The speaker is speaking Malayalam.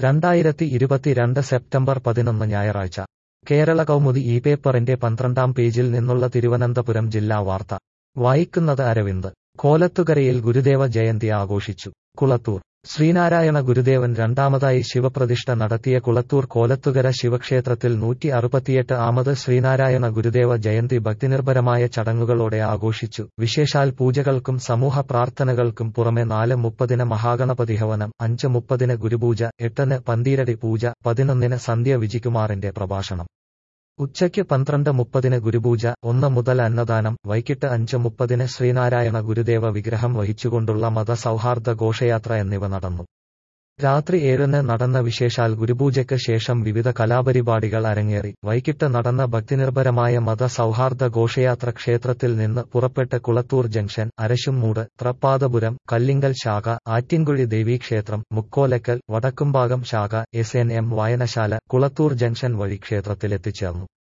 രണ്ടായിരത്തി ഇരുപത്തിരണ്ട് സെപ്റ്റംബർ പതിനൊന്ന് ഞായറാഴ്ച കേരള കൗമുദി ഈ പേപ്പറിന്റെ പന്ത്രണ്ടാം പേജിൽ നിന്നുള്ള തിരുവനന്തപുരം ജില്ലാ വാർത്ത വായിക്കുന്നത് അരവിന്ദ് കോലത്തുകരയിൽ ഗുരുദേവ ജയന്തി ആഘോഷിച്ചു കുളത്തൂർ ശ്രീനാരായണ ഗുരുദേവൻ രണ്ടാമതായി ശിവപ്രതിഷ്ഠ നടത്തിയ കുളത്തൂർ കോലത്തുകര ശിവക്ഷേത്രത്തിൽ നൂറ്റി അറുപത്തിയെട്ട് ആമത് ശ്രീനാരായണ ഗുരുദേവ ജയന്തി ഭക്തിനിർഭരമായ ചടങ്ങുകളോടെ ആഘോഷിച്ചു വിശേഷാൽ പൂജകൾക്കും സമൂഹ പ്രാർത്ഥനകൾക്കും പുറമെ നാല് മുപ്പതിന് മഹാഗണപതി ഹവനം അഞ്ച് മുപ്പതിന് ഗുരുപൂജ എട്ടിന് പന്തീരടി പൂജ പതിനൊന്നിന് സന്ധ്യ വിജികുമാറിന്റെ പ്രഭാഷണം ഉച്ചയ്ക്ക് പന്ത്രണ്ട് മുപ്പതിന് ഗുരുപൂജ ഒന്ന് മുതൽ അന്നദാനം വൈകിട്ട് അഞ്ച് മുപ്പതിന് ശ്രീനാരായണ ഗുരുദേവ വിഗ്രഹം വഹിച്ചുകൊണ്ടുള്ള മതസൗഹാർദ്ദ ഘോഷയാത്ര എന്നിവ നടന്നു രാത്രി ഏഴിന് നടന്ന വിശേഷാൽ ഗുരുപൂജയ്ക്ക് ശേഷം വിവിധ കലാപരിപാടികൾ അരങ്ങേറി വൈകിട്ട് നടന്ന ഭക്തിനിർഭരമായ മതസൗഹാർദ്ദ ഘോഷയാത്ര ക്ഷേത്രത്തിൽ നിന്ന് പുറപ്പെട്ട് കുളത്തൂർ ജംഗ്ഷൻ അരശുംമൂട് ത്രപ്പാദപുരം കല്ലിങ്കൽ ശാഖ ആറ്റിൻകുഴി ദേവീക്ഷേത്രം മുക്കോലക്കൽ വടക്കുംഭാഗം ശാഖ എസ് എൻ എം വായനശാല കുളത്തൂർ ജംഗ്ഷൻ വഴി ക്ഷേത്രത്തിലെത്തിച്ചേർന്നു